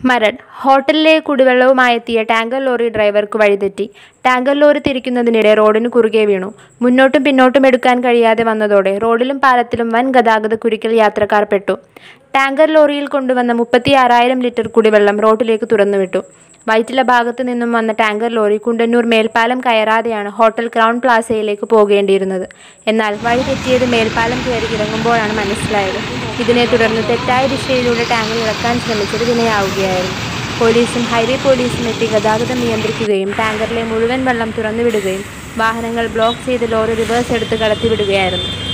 മരട് ഹോട്ടലിലെ കുടിവെള്ളവുമായെത്തിയ tanker lorry ഡ്രൈവർക്ക് വഴിതെറ്റി ടാങ്കർ ലോറി തിരിക്കുന്നതിനിടെ റോഡിന് കുറുകെ വീണു മുന്നോട്ടും പിന്നോട്ടും എടുക്കാൻ കഴിയാതെ വന്നതോടെ റോഡിലും പാലത്തിലും വൻ ഗതാഗത കുരുക്കിൽ യാത്രക്കാർ പെട്ടു ടാങ്കർ ലോറിയിൽ കൊണ്ടുവന്ന മുപ്പത്തിയാറായിരം ലിറ്റർ കുടിവെള്ളം റോഡിലേക്ക് തുറന്നുവിട്ടു വൈറ്റില ഭാഗത്തു നിന്നും വന്ന ടാങ്കർ ലോറി കുണ്ടന്നൂർ മേൽപ്പാലം കയറാതെയാണ് ഹോട്ടൽ ക്രൗൺ പ്ലാസയിലേക്ക് പോകേണ്ടിയിരുന്നത് എന്നാൽ വഴി തെറ്റിയത് മേൽപ്പാലം കയറി ഇറങ്ങുമ്പോഴാണ് മനസ്സിലായത് ഇതിനെ തുടർന്ന് തെറ്റായ ദിശയിലൂടെ ടാങ്കർ ഇറക്കാൻ ശ്രമിച്ചത് വിനയാവുകയായിരുന്നു പോലീസും ഹൈവേ പോലീസും എത്തി ഗതാഗതം നിയന്ത്രിക്കുകയും ടാങ്കറിലെ മുഴുവൻ വെള്ളം തുറന്നുവിടുകയും വാഹനങ്ങൾ ബ്ലോക്ക് ചെയ്ത് ലോറി റിവേഴ്സ് എടുത്ത് കടത്തിവിടുകയായിരുന്നു